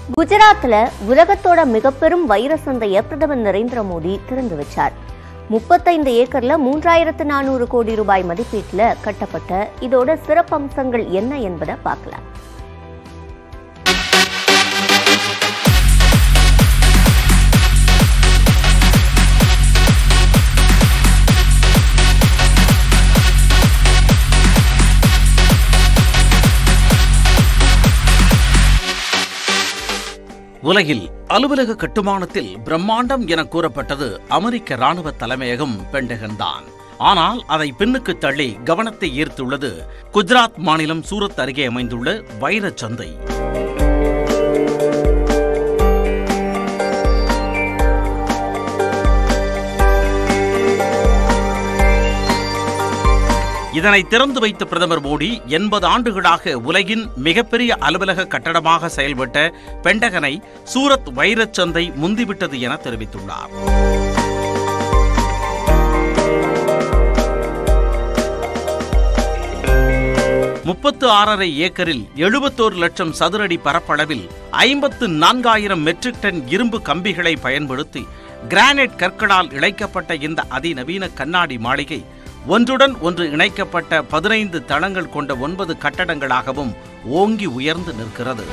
குஜராத்ல உலகத்தோட மிகப்பெரும் வைர சந்தையை பிரதமர் நரேந்திர மோடி திறந்து வச்சார் முப்பத்தைந்து ஏக்கர்ல மூன்றாயிரத்து நானூறு கோடி ரூபாய் மதிப்பீட்டுல கட்டப்பட்ட இதோட சிறப்பம்சங்கள் என்ன என்பதை பார்க்கலாம் உலகில் அலுவலக கட்டுமானத்தில் பிரம்மாண்டம் என கூறப்பட்டது அமெரிக்க ராணுவ தலைமையகம் பெண்டகன் தான் ஆனால் அதை பின்னுக்கு தள்ளி கவனத்தை ஈர்த்துள்ளது குஜராத் மாநிலம் சூரத் அருகே அமைந்துள்ள வைரச் சந்தை இதனை திறந்து வைத்த பிரதமர் மோடி எண்பது ஆண்டுகளாக உலகின் மிகப்பெரிய அலுவலக கட்டடமாக செயல்பட்ட பெண்டகனை சூரத் வைரச் சந்தை முந்திவிட்டது என தெரிவித்துள்ளார் முப்பத்து ஆறரை ஏக்கரில் எழுபத்தோரு லட்சம் சதுரடி பரப்பளவில் ஐம்பத்து நான்காயிரம் மெட்ரிக் டன் இரும்பு கம்பிகளை பயன்படுத்தி கிரானைட் கற்களால் இழைக்கப்பட்ட இந்த அதிநவீன கண்ணாடி மாளிகை ஒன்றுடன் ஒன்று இணைக்கப்பட்ட பதினைந்து தளங்கள் கொண்ட ஒன்பது கட்டடங்களாகவும் ஓங்கி உயர்ந்து நிற்கிறது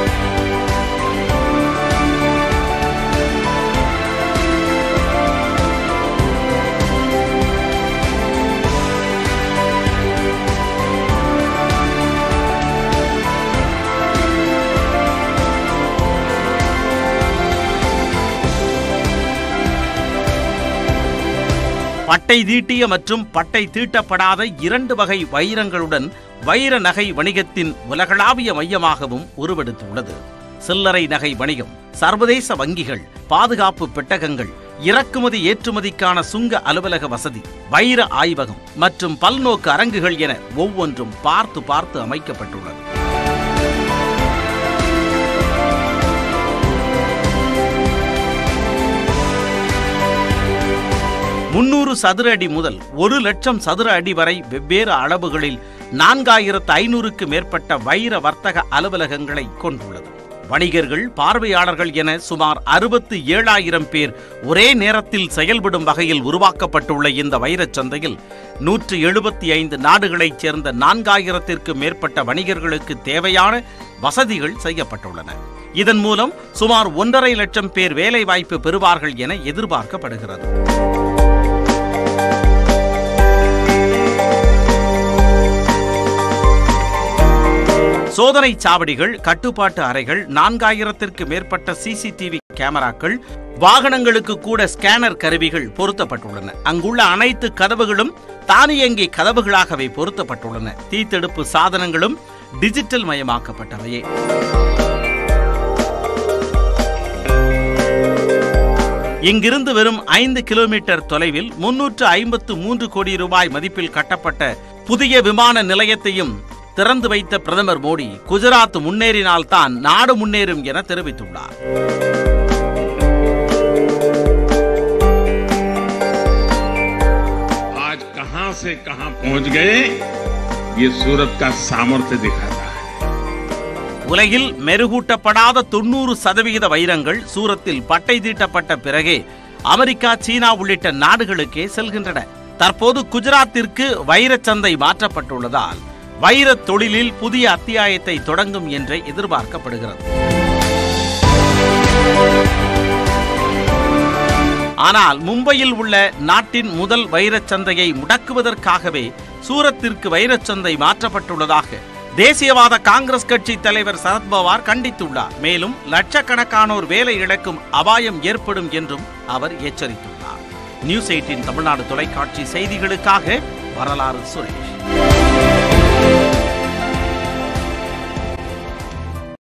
பட்டை தீட்டிய மற்றும் பட்டை தீட்டப்படாத இரண்டு வகை வைரங்களுடன் வைர நகை வணிகத்தின் உலகளாவிய மையமாகவும் உருவெடுத்துள்ளது சில்லறை நகை வணிகம் சர்வதேச வங்கிகள் பாதுகாப்பு பெட்டகங்கள் இறக்குமதி ஏற்றுமதிக்கான சுங்க அலுவலக வசதி வைர ஆய்வகம் மற்றும் பல்நோக்கு அரங்குகள் என ஒவ்வொன்றும் பார்த்து பார்த்து அமைக்கப்பட்டுள்ளது முன்னூறு சதுர அடி முதல் ஒரு லட்சம் சதுர அடி வரை வெவ்வேறு அளவுகளில் நான்காயிரத்து ஐநூறுக்கு மேற்பட்ட வைர வர்த்தக அலுவலகங்களை கொண்டுள்ளது வணிகர்கள் பார்வையாளர்கள் என சுமார் அறுபத்து ஏழாயிரம் பேர் ஒரே நேரத்தில் செயல்படும் வகையில் உருவாக்கப்பட்டுள்ள இந்த வைரச் சந்தையில் நூற்று எழுபத்தி ஐந்து நாடுகளைச் சேர்ந்த நான்காயிரத்திற்கு மேற்பட்ட வணிகர்களுக்கு தேவையான வசதிகள் செய்யப்பட்டுள்ளன இதன் மூலம் சுமார் ஒன்றரை லட்சம் பேர் வேலைவாய்ப்பு பெறுவார்கள் என எதிர்பார்க்கப்படுகிறது சோதனை சாவடிகள் கட்டுப்பாட்டு அறைகள் நான்காயிரத்திற்கு மேற்பட்ட சிசிடிவி கேமராக்கள் வாகனங்களுக்கு கூட ஸ்கேனர் கருவிகள் பொருத்தப்பட்டுள்ளன அங்குள்ள அனைத்து கதவுகளும் தானியங்கி கதவுகளாகவே பொருத்தப்பட்டுள்ளன தீத்தடுப்பு சாதனங்களும் டிஜிட்டல் மயமாக்கப்பட்டவையே இங்கிருந்து வெறும் ஐந்து கிலோமீட்டர் தொலைவில் முன்னூற்று ஐம்பத்து மூன்று கோடி ரூபாய் மதிப்பில் கட்டப்பட்ட புதிய விமான நிலையத்தையும் திறந்து வைத்த பிரதமர் மோடி குஜராத் முன்னேறினால்தான் நாடு முன்னேறும் என தெரிவித்துள்ளார் आज कहां से कहां पहुंच गए ये सूरत का सामर्थ्य दिखाता है உலகில் மெருகூட்டப்படாத தொண்ணூறு சதவிகித வைரங்கள் சூரத்தில் பட்டை தீட்டப்பட்ட பிறகே அமெரிக்கா சீனா உள்ளிட்ட நாடுகளுக்கே செல்கின்றன தற்போது குஜராத்திற்கு வைரச் சந்தை மாற்றப்பட்டுள்ளதால் வைரத் தொழிலில் புதிய அத்தியாயத்தை தொடங்கும் என்றே எதிர்பார்க்கப்படுகிறது ஆனால் மும்பையில் உள்ள நாட்டின் முதல் வைரச் சந்தையை முடக்குவதற்காகவே சூரத்திற்கு வைரச் சந்தை மாற்றப்பட்டுள்ளதாக தேசியவாத காங்கிரஸ் கட்சி தலைவர் சரத்பவார் கண்டித்துள்ளார் மேலும் லட்சக்கணக்கானோர் வேலை இழக்கும் அபாயம் ஏற்படும் என்றும் அவர் எச்சரித்துள்ளார் நியூஸ் எயிட்டின் தமிழ்நாடு தொலைக்காட்சி செய்திகளுக்காக வரலாறு சுரேஷ்